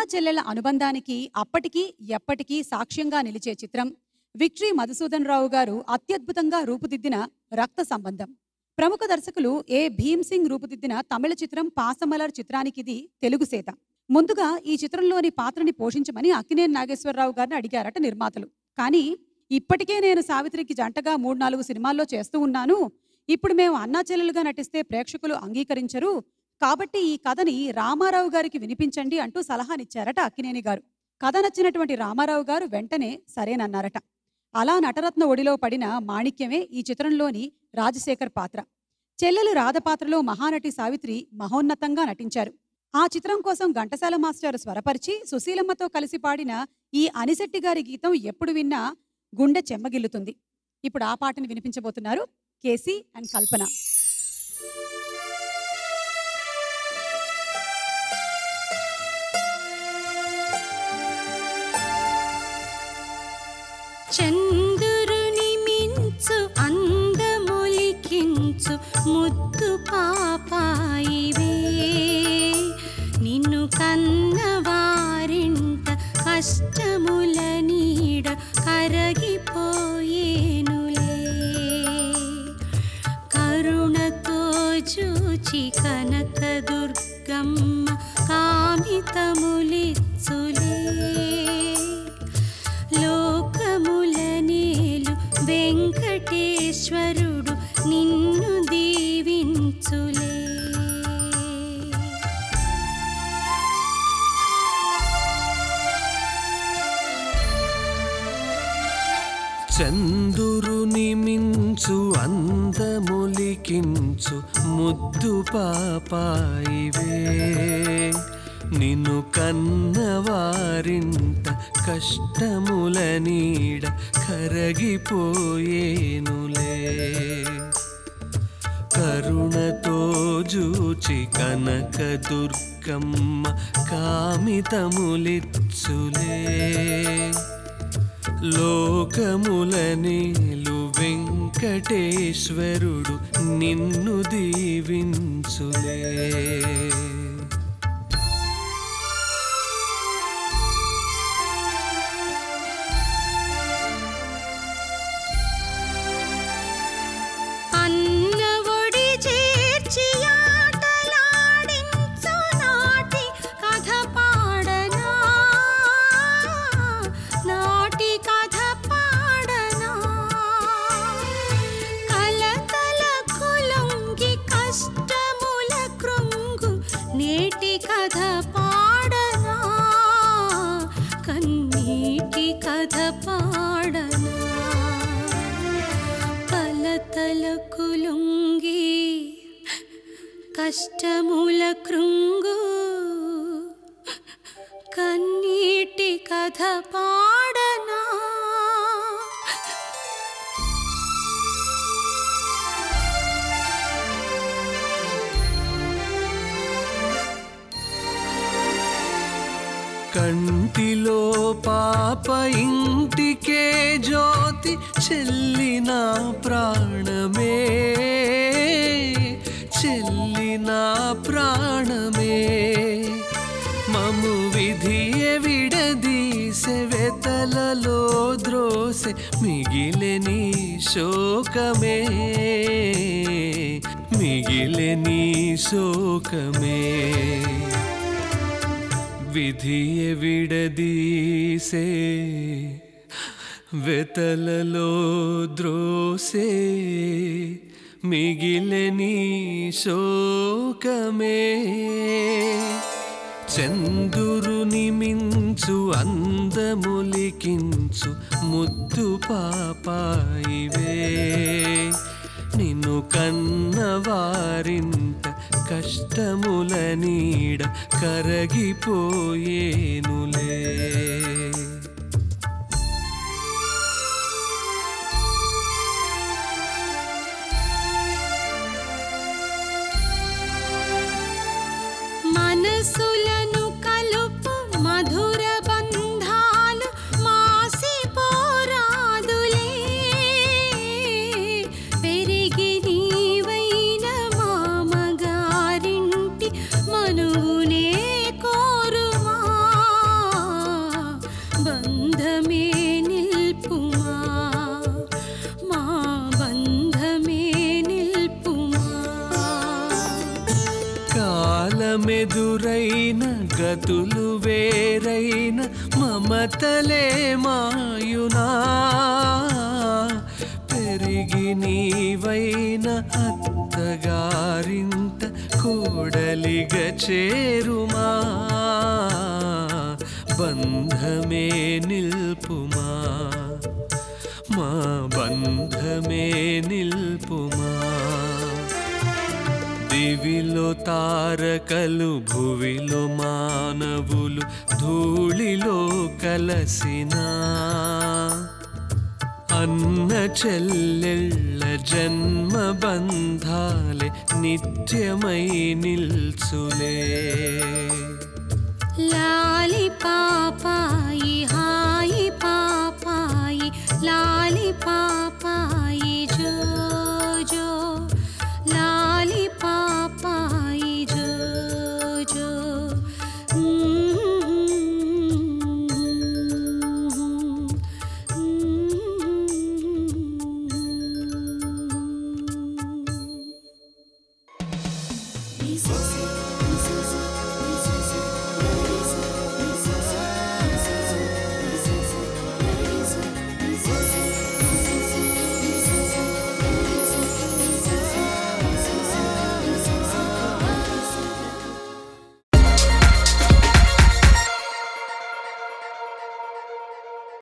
చెల్లెళ్ల అనుబంధానికి అప్పటికీ ఎప్పటికీ సాక్ష్యంగా నిలిచే చిత్రం విక్టరీ మధుసూదన్ రావు గారు అత్యద్భుతంగా రూపుదిద్దిన రక్త సంబంధం ప్రముఖ దర్శకులు ఏ భీమ్ సింగ్ రూపుదిద్దిన తమిళ చిత్రం పాసమలర్ చిత్రానికి ఇది తెలుగు సేత ముందుగా ఈ చిత్రంలోని పాత్రని పోషించమని అక్కినేని నాగేశ్వరరావు గారిని అడిగారట నిర్మాతలు కానీ ఇప్పటికే నేను సావిత్రికి జంటగా మూడు నాలుగు సినిమాల్లో చేస్తూ ఉన్నాను ఇప్పుడు మేము అన్నా చెల్లెలుగా నటిస్తే ప్రేక్షకులు అంగీకరించరు కాబట్టి ఈ కథని రామారావు గారికి వినిపించండి అంటూ సలహానిచ్చారట అక్కినేని గారు కథ నచ్చినటువంటి రామారావు గారు వెంటనే సరేనన్నారట అలా నటరత్న ఒడిలో పడిన మాణిక్యమే ఈ చిత్రంలోని రాజశేఖర్ పాత్ర చెల్లెలు రాధ పాత్రలో మహానటి సావిత్రి మహోన్నతంగా నటించారు ఆ చిత్రం కోసం ఘంటసాల మాస్టర్ స్వరపరిచి సుశీలమ్మతో కలిసి పాడిన ఈ అనిశెట్టి గారి గీతం ఎప్పుడు విన్నా గుండె చెమ్మగిల్లుతుంది ఇప్పుడు ఆ పాటని వినిపించబోతున్నారు కేసీ అండ్ కల్పన చంద్రుని మించు అందములికించు ముద్దు పాపాయివే నిన్ను కన్నవారింట కష్టముల నీడ కరగిపోయేనులే కరుణతో చూచి కనక దుర్గమ్మ కామితములిచ్చులే లోకముల నేలు వెంకటేశ్వరుడు నిన్ను దీవించులే చందురుని మించు అందములికించు ముద్దు పాపాయివే నిన్ను కన్నవారింట కష్టముల నీడ కరగిపోయేనులే కరుణతో జూచి కనక దుర్గమ్మ కామితములిచ్చులే లోకముల నీలు వెంకటేశ్వరుడు నిన్ను దీవించులే అన్న ఒడి చేర్చి ఆటలాడించు నాటి కథ పాడనా నాటి కథ పాడనా కలతల కులొంగి కష్టముల కృంగు నేటి కథ పాడనా కన్నీటి కథ పాడనా కలతల కులుంగి కష్టముల కృంగు కన్నీటి కథ పాడనా కంటిలో పాప ఇంటికే జ్యోతి చెల్లిన ప్రాణమే చెల్లిన ప్రాణమే మము విధియ విడదీసె వెతలలో ద్రోసె మిగిలిని శోకమే మిగిలిని శోకమే విధియ విడదీసే వెతలలో ద్రోసే మిగిలని శోకమే చందురుని మించు అందములికించు ముద్దు పాపాయివే నిన్ను కన్నవారింట కష్టముల నీడ కరగిపోయేనులే మనసులను కలుపు మధుర బంధాలు మాసిపోరాదులే పెరిగి నీవైన మామగారింటి మనువునే కోరుమా యుగమెదురైన గతులు వేరైన మమతలే మాయునా పెరిగి నీవైన అత్తగారింట కోడలిగ చేరుమా బంధమే నిల్పుమా మా బంధమే నిల్పుమా దివిలో తారకలు భువిలో మానవులు ధూళిలో కలసినా అన్న చెల్లెళ్ళ జన్మ బంధాలే నిత్యమై నిల్చులే లాలి పాపాయి హాయి పాపాయి లాలి పాపాయి